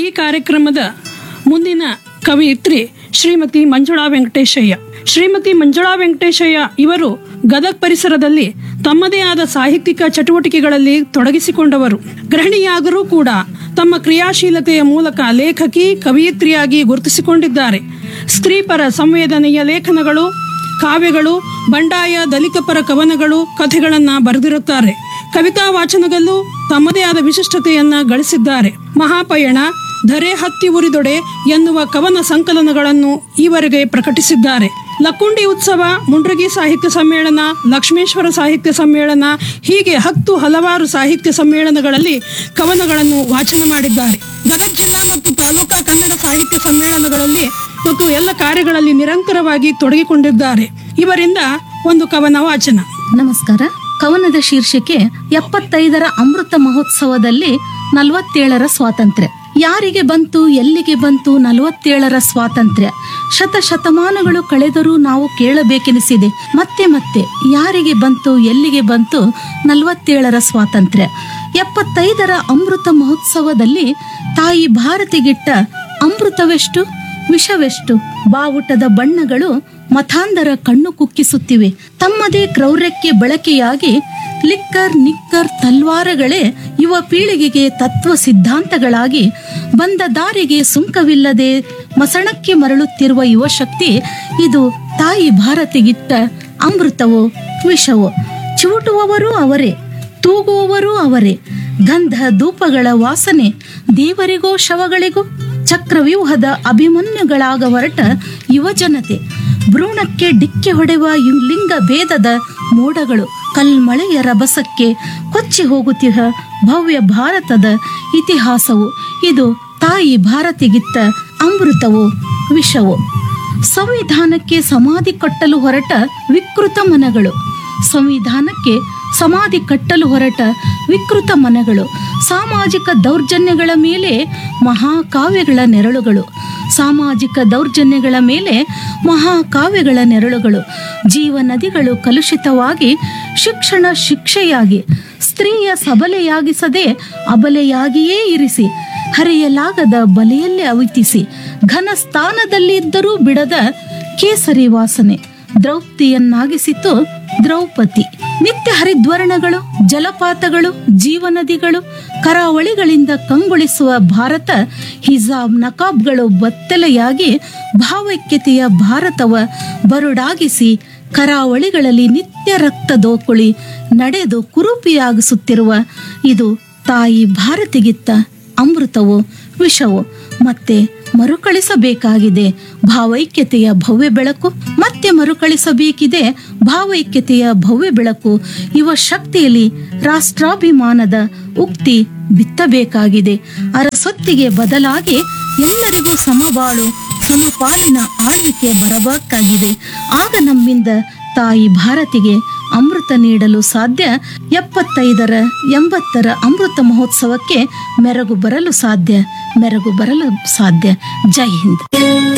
ಈ ಕಾರ್ಯಕ್ರಮದ ಮುಂದಿನ ಕವಿಯಿತ್ರಿ ಶ್ರೀಮತಿ ಮಂಜುಳಾ ವೆಂಕಟೇಶಯ್ಯ ಶ್ರೀಮತಿ ಮಂಜುಳಾ ವೆಂಕಟೇಶಯ್ಯ ಇವರು ಗದಗ್ ಪರಿಸರದಲ್ಲಿ ತಮ್ಮದೇ ಆದ ಸಾಹಿತ್ಯಿಕ ಚಟುವಟಿಕೆಗಳಲ್ಲಿ ತೊಡಗಿಸಿಕೊಂಡವರು ಗೃಹಿಣಿಯಾದರೂ ಕೂಡ ತಮ್ಮ ಕ್ರಿಯಾಶೀಲತೆಯ ಮೂಲಕ ಲೇಖಕಿ ಕವಿಯಿತ್ರಿಯಾಗಿ ಗುರುತಿಸಿಕೊಂಡಿದ್ದಾರೆ ಸ್ತ್ರೀಪರ ಸಂವೇದನೆಯ ಲೇಖನಗಳು ಕಾವ್ಯಗಳು ಬಂಡಾಯ ದಲಿತ ಪರ ಕವನಗಳು ಕಥೆಗಳನ್ನ ಬರೆದಿರುತ್ತಾರೆ ಕವಿತಾ ವಾಚನದಲ್ಲೂ ತಮ್ಮದೇ ಆದ ವಿಶಿಷ್ಟತೆಯನ್ನ ಗಳಿಸಿದ್ದಾರೆ ಮಹಾಪಯಣ ಧರೆ ಹತ್ತಿ ಉರಿದೊಡೆ ಎನ್ನುವ ಕವನ ಸಂಕಲನಗಳನ್ನು ಈವರೆಗೆ ಪ್ರಕಟಿಸಿದ್ದಾರೆ ಲಕ್ಕುಂಡಿ ಉತ್ಸವ ಮುಂಡ್ರಗಿ ಸಾಹಿತ್ಯ ಸಮ್ಮೇಳನ ಲಕ್ಷ್ಮೇಶ್ವರ ಸಾಹಿತ್ಯ ಸಮ್ಮೇಳನ ಹೀಗೆ ಹತ್ತು ಹಲವಾರು ಸಾಹಿತ್ಯ ಸಮ್ಮೇಳನಗಳಲ್ಲಿ ಕವನಗಳನ್ನು ವಾಚನ ಮಾಡಿದ್ದಾರೆ ಗದಗ ಜಿಲ್ಲಾ ಮತ್ತು ತಾಲೂಕಾ ಕನ್ನಡ ಸಾಹಿತ್ಯ ಸಮ್ಮೇಳನಗಳಲ್ಲಿ ಮತ್ತು ಎಲ್ಲ ಕಾರ್ಯಗಳಲ್ಲಿ ನಿರಂತರವಾಗಿ ತೊಡಗಿಕೊಂಡಿದ್ದಾರೆ ಇವರಿಂದ ಒಂದು ಕವನ ವಾಚನ ನಮಸ್ಕಾರ ಕವನದ ಶೀರ್ಷಿಕೆ ಎಪ್ಪತ್ತೈದರ ಅಮೃತ ಮಹೋತ್ಸವದಲ್ಲಿ ನಲವತ್ತೇಳರ ಸ್ವಾತಂತ್ರ್ಯ ಯಾರಿಗೆ ಬಂತು ಎಲ್ಲಿಗೆ ಬಂತು ನಲವತ್ತೇಳರ ಸ್ವಾತಂತ್ರ್ಯ ಶತ ಶತಮಾನಗಳು ಕಳೆದರೂ ನಾವು ಕೇಳಬೇಕೆನಿಸಿದೆ ಮತ್ತೆ ಮತ್ತೆ ಯಾರಿಗೆ ಬಂತು ಎಲ್ಲಿಗೆ ಬಂತು ನಲವತ್ತೇಳರ ಸ್ವಾತಂತ್ರ್ಯ ಎಪ್ಪತ್ತೈದರ ಅಮೃತ ಮಹೋತ್ಸವದಲ್ಲಿ ತಾಯಿ ಭಾರತಿಗಿಟ್ಟ ಅಮೃತವೆಷ್ಟು ವಿಷವೆಷ್ಟು ಬಾವುಟದ ಬಣ್ಣಗಳು ಮತಾಂಧರ ಕಣ್ಣು ಕುಕ್ಕಿಸುತ್ತಿವೆ ತಮ್ಮದೇ ಕ್ರೌರ್ಯಕ್ಕೆ ಬಳಕೆಯಾಗಿ ಲಿಕ್ಕರ್ ನಿಕ್ಕರ್ ತಲ್ವಾರಗಳೇ ಯುವ ಪೀಳಿಗೆಗೆ ತತ್ವ ಸಿದ್ಧಾಂತಗಳಾಗಿ ಬಂದ ದಾರಿಗೆ ಸುಂಕವಿಲ್ಲದೆ ಮಸಣಕ್ಕೆ ಮರಳುತ್ತಿರುವ ಯುವ ಶಕ್ತಿ ಇದು ತಾಯಿ ಭಾರತಿಗಿಟ್ಟ ಅಮೃತವೋ ವಿಷವೋ ಚಿವುಟುವವರೂ ಅವರೇ ತೂಗುವವರೂ ಅವರೇ ಗಂಧ ಧೂಪಗಳ ವಾಸನೆ ದೇವರಿಗೋ ಶವಗಳಿಗೋ ಚಕ್ರವ್ಯೂಹದ ಅಭಿಮನ್ಯುಗಳಾಗ ಹೊರಟ ಯುವಜನತೆ ಭ್ರೂಣಕ್ಕೆ ಡಿಕ್ಕೆ ಹೊಡೆವ ಯು- ಲಿಂಗ ಭೇದದ ಮೋಡಗಳು ಕಲ್ಮಳೆಯ ರಭಸಕ್ಕೆ ಕೊಚ್ಚಿ ಹೋಗುತ್ತಿಹ ಭವ್ಯ ಭಾರತದ ಇತಿಹಾಸವು ಇದು ತಾಯಿ ಭಾರತಿಗಿತ್ತ ಅಮೃತವೋ ವಿಷವೋ ಸಂವಿಧಾನಕ್ಕೆ ಸಮಾಧಿ ಕಟ್ಟಲು ಹೊರಟ ವಿಕೃತ ಮನಗಳು ಸಂವಿಧಾನಕ್ಕೆ ಸಮಾಧಿ ಕಟ್ಟಲು ಹೊರಟ ವಿಕೃತ ಮನಗಳು ಸಾಮಾಜಿಕ ದೌರ್ಜನ್ಯಗಳ ಮೇಲೆ ಮಹಾಕಾವ್ಯಗಳ ನೆರಳುಗಳು ಸಾಮಾಜಿಕ ದೌರ್ಜನ್ಯಗಳ ಮೇಲೆ ಮಹಾಕಾವ್ಯಗಳ ನೆರಳುಗಳು ಜೀವ ನದಿಗಳು ಕಲುಷಿತವಾಗಿ ಶಿಕ್ಷಣ ಶಿಕ್ಷೆಯಾಗಿ ಸ್ತ್ರೀಯ ಸಬಲೆಯಾಗಿಸದೆ ಅಬಲೆಯಾಗಿಯೇ ಇರಿಸಿ ಹರಿಯಲಾಗದ ಬಲೆಯಲ್ಲೇ ಅವಿತಿಸಿ ಘನ ಸ್ಥಾನದಲ್ಲಿದ್ದರೂ ಬಿಡದ ಕೇಸರಿ ವಾಸನೆ ದ್ರೌಪದಿಯನ್ನಾಗಿಸಿತು ದ್ರೌಪದಿ ನಿತ್ಯ ಹರಿದ್ವರ್ಣಗಳು ಜಲಪಾತಗಳು ಜೀವನದಿಗಳು ಕರಾವಳಿಗಳಿಂದ ಕಂಗೊಳಿಸುವ ಭಾರತ ಹಿಜಾಬ್ ನಕಾಬ್ಗಳು ಬತ್ತಲೆಯಾಗಿ ಭಾವೈಕ್ಯತೆಯ ಭಾರತವ ಬರುಡಾಗಿಸಿ ಕರಾವಳಿಗಳಲ್ಲಿ ನಿತ್ಯ ರಕ್ತ ದೋಕುಳಿ ನಡೆದು ಕುರೂಪಿಯಾಗಿಸುತ್ತಿರುವ ಇದು ತಾಯಿ ಭಾರತಿಗಿತ್ತ ಅಮೃತವೋ ವಿಷವೋ ಮತ್ತೆ ಮರುಕಳಿಸಬೇಕಾಗಿದೆ ಭಾವೈಕ್ಯತೆಯ ಭವ್ಯ ಬೆಳಕು ಮತ್ತೆ ಮರುಕಳಿಸಬೇಕಿದೆ ಭಾವೈಕ್ಯತೆಯ ಭವ್ಯ ಬೆಳಕು ಯುವ ಶಕ್ತಿಯಲ್ಲಿ ರಾಷ್ಟ್ರಾಭಿಮಾನದ ಉಕ್ತಿ ಬಿತ್ತಬೇಕಾಗಿದೆ ಅರಸೊತ್ತಿಗೆ ಬದಲಾಗಿ ಎಲ್ಲರಿಗೂ ಸಮಬಾಳು ಸಮಪಾಲಿನ ಆಳ್ವಿಕೆ ಬರಬೇಕಾಗಿದೆ ಆಗ ನಮ್ಮಿಂದ ತಾಯಿ ಭಾರತಿಗೆ ಅಮೃತ ನೀಡಲು ಸಾಧ್ಯ ಎಪ್ಪತ್ತೈದರ ಎಂಬತ್ತರ ಅಮೃತ ಮಹೋತ್ಸವಕ್ಕೆ ಮೆರಗು ಬರಲು ಸಾಧ್ಯ ಮೆರಗು ಬರಲು ಸಾಧ್ಯ ಜೈ ಹಿಂದ್